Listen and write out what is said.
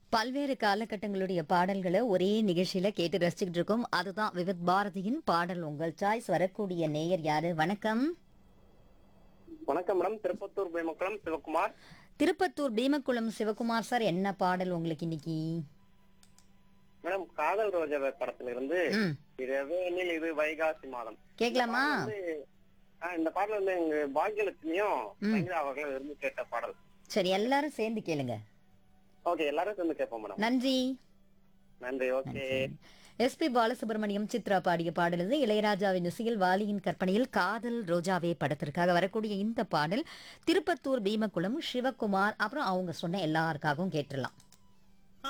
பல்வேறு காலகட்டங்களுடைய பாடல்களை ஒரே நிகழ்ச்சியில கேட்டு ரசிச்சுக்கிட்டு இருக்கோம் அதுதான் விவித் பாரதியின் பாடல் உங்கள் சாய்ஸ் வரக்கூடிய நேயர் யாரு வணக்கம் வணக்கம் மேடம் திருப்பத்தூர் பேமக்குளம் சிவகுமார் திருப்பத்தூர் பீமக்குளம் சிவகுமார் சார் என்ன பாடல் உங்களுக்கு இன்னைக்கு மேடம் காதல் ரோஜா படத்துல இருந்து ம் இரவேனில் இது வைகாசி மாதம் கேட்கலாமா வந்து, ஆ, இந்த பாடல் வந்து எங்க பாக்யலட்சுமியும் சங்கீதா அவர்களும் விரும்பி கேட்ட பாடல் சரி எல்லாரும் சேர்ந்து கேளுங்க ஓகே எல்லாரும் சேர்ந்து கேட்போம் மேடம் நன்றி நன்றி ஓகே எஸ்பி பாலசுப்ரமணியம் சித்ரா பாடிய பாடல் இது இளையராஜாவின் இசையில் வாலியின் கற்பனையில் காதல் ரோஜாவே படத்திற்காக வரக்கூடிய இந்த பாடல் திருப்பத்தூர் பீமக்குளம் சிவகுமார் அப்புறம் அவங்க சொன்ன எல்லாருக்காகவும் கேட்டுடலாம்